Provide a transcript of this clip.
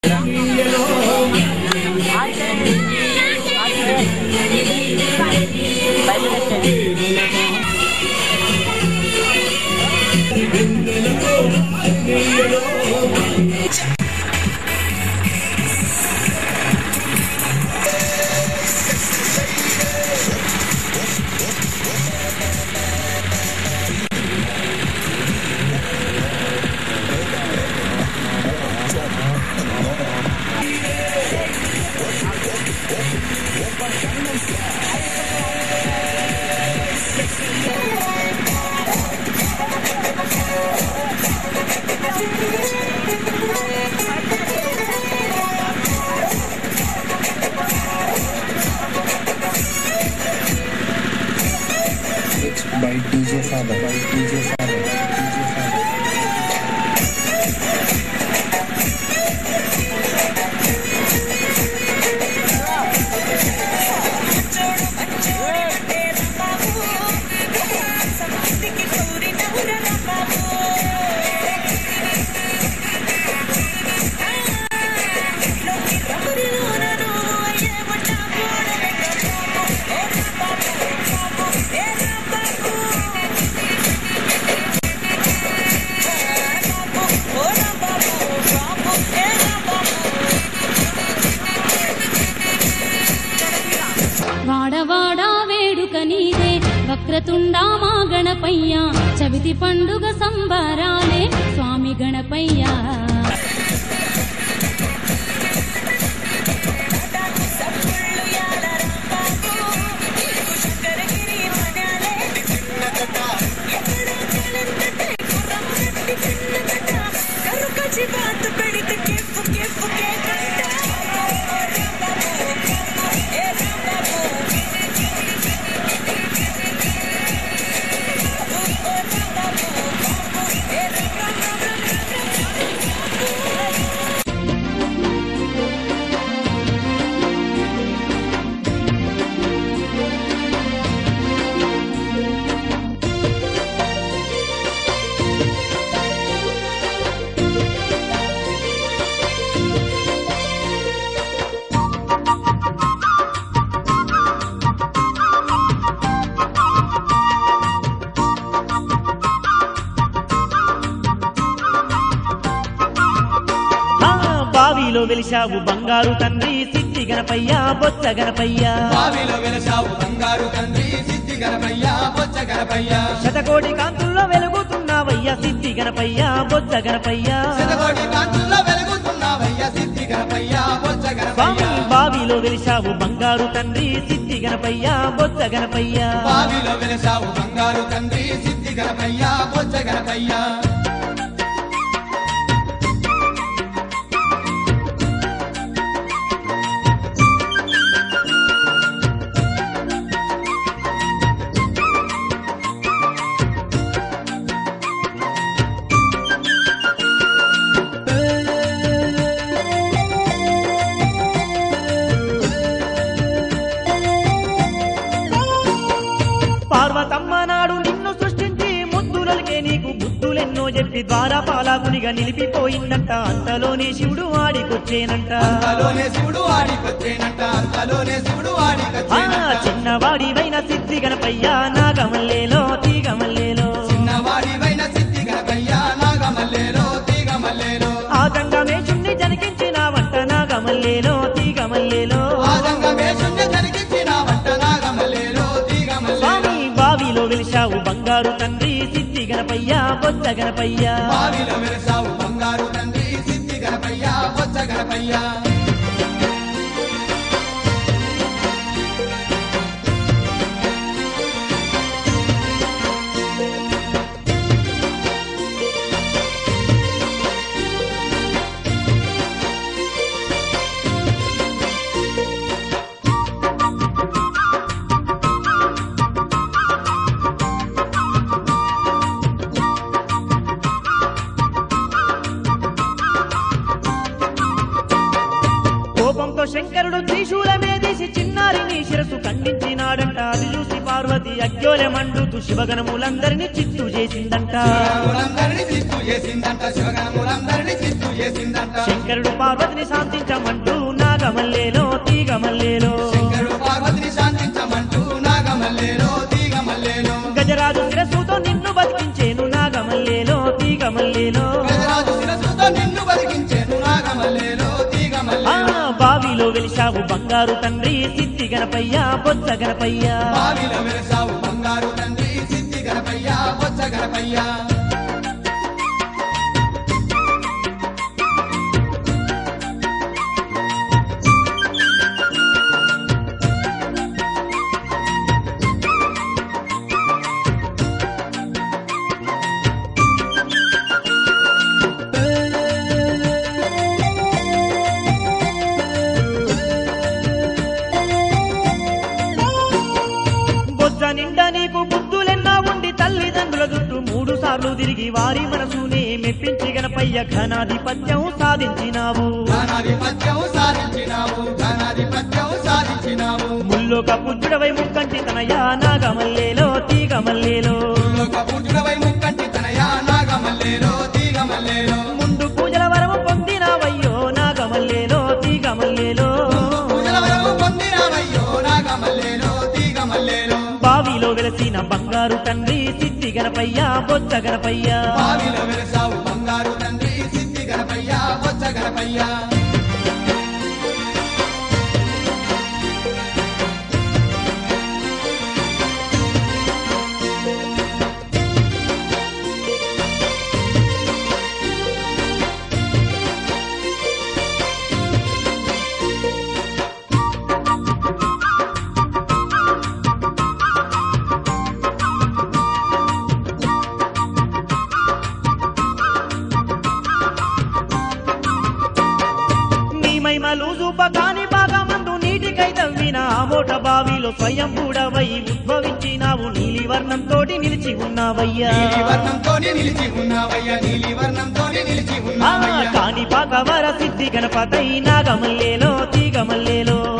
It's by DJ Father. By DJ Father. DJ Father. వాడవాడా వేడుక నీదే వక్రతుండా మా గణపయ్య చవితి పండుగ సంబరాలే స్వామి గణపయ్య बात बड़ी तो के फुके फुके ఆ బావిలో వెలిశావు బంగారు తండ్రి సిద్ధి గణపయ్య బొచ్చ గణపయ్య బావిలో వెలసావు బంగారు తండ్రి సిద్ధి గణపయ్య బొచ్చ గణపయ్య శతకోటి కాంతుల్లో వెలుగుతున్నావయ్య సిద్ధి గణపయ్య బొచ్చ గణపయ్య శతకోటి కాంతుల్లో వెలుగుతున్నావయ్య సిద్ధి గణపయ్య బొచ్చ స్వామి గణపయ్య బావిలో వెలిశావు బంగారు తండ్రి సిద్ధి గణపయ్య బొచ్చ గణపయ్య బావిలో వెలసావు బంగారు తండ్రి సిద్ధి గణపయ్య బొచ్చ గణపయ్య పార్వతమ్మ నాడు నిన్ను సృష్టించి ముద్దులకే నీకు బుద్ధులెన్నో చెప్పి ద్వారా పాలాకునిగా నిలిపిపోయిందంట అంతలోనే శివుడు ఆడికొచ్చేనంట అంతలోనే శివుడు ఆడికొచ్చేనంట అంతలోనే శివుడు ఆ ఆడికొచ్చేనంట చిన్నవాడివైన సిద్ధి గణపయ్య నాగమల్లేలో తీగమల్లేలో చిన్నవాడివైన సిద్ధి గణపయ్య నాగమల్లేలో తీగమల్లేలో ఆ గంగమేషుణ్ణి జనకించిన వంట నాగమల్లేలో తీగమల్లేలో ఆదంగమే శూన్య జరిగించిన వంట నాగమల్లేలో తీగమల్లేలో స్వామి బావిలో వెలిశావు బంగారు తండ్రి సిద్ధి గణపయ్య బొచ్చ గణపయ్య బావిలో వెలసావు బంగారు తండ్రి సిద్ధి గణపయ్య బొచ్చ గణపయ్య కోపంతో శంకరుడు త్రిశూలమే తీసి చిన్నారిని శిరసు ఖండించినాడంట అది చూసి పార్వతి అగ్యోలె మండుతూ శివగణములందరినీ చిత్తు చేసిందంట శివగణములందరినీ చిత్తు చేసిందంట శివగణములందరినీ చిత్తు చేసిందంట శంకరుడు పార్వతిని శాంతించమంటూ నాగమల్లేలో తీగమల్లేలో శంకరుడు పార్వతిని శాంతించమంటూ నాగమల్లేలో తీగమల్లేలో గజరాజు శిరస్సుతో నిన్ను బతికించేను నాగమల్లేలో తీగమల్లేలో గజరాజు శిరస్సుతో నిన్ను బతికించేను నాగమల్లేలో ఆ తీగమల్లేలో బావిలో వెలిశావు బంగారు తండ్రి సిద్ధి గణపయ్య బొత్స గణపయ్య బావిలో వెలిసావు బంగారు తండ్రి సిద్ధి గణపయ్య బొచ్చ గణపయ్య బొజ్జ నిండా నీకు బుద్ధులెన్నా ఉండి తల్లిదండ్రుల చుట్టూ మూడు సార్లు తిరిగి వారి మనసునే మెప్పించి గణపయ్య ఘనాధిపత్యం సాధించినావు ఘనాధిపత్యం సాధించినావు ఘనాధిపత్యం సాధించినావు ముల్లోక పుత్రుడవై ముక్కంటి తనయా నాగమల్లేలో తీగమల్లేలో లోక పూజుడవై ముక్కంటి తనయా నాగమల్లేలో తీగమల్లేలో ముందు పూజల వరము పొందినావయ్యో నాగమల్లేలో తీగమల్లేలో పూజల వరము పొందినావయ్యో నాగమల్లేలో తీగమల్లేలో బావిలో వెలసిన బంగారు తండ్రి సిద్ధి గణపయ్య బొజ్జ గణపయ్య బావిలో వెలసావు బంగారు తండ్రి సిద్ధి గణపయ్య బొచ్చ గణపయ్య నీ మహిమలు చూపకాని భాగమందు నీటికై తవ్విన ఆ మోట బావిలో స్వయం కూడవై ఉద్భవించినావు నీలి వర్ణంతోటి నిలిచి ఉన్నావయ్యా నీలి వర్ణంతోనే నిలిచి ఉన్నావయ్యా నీలి వర్ణంతోనే నిలిచి ఆ ఉన్నావయ్యా కాని పాకవర సిద్ధి గణపతై నాగమల్లేలో తీగమల్లేలో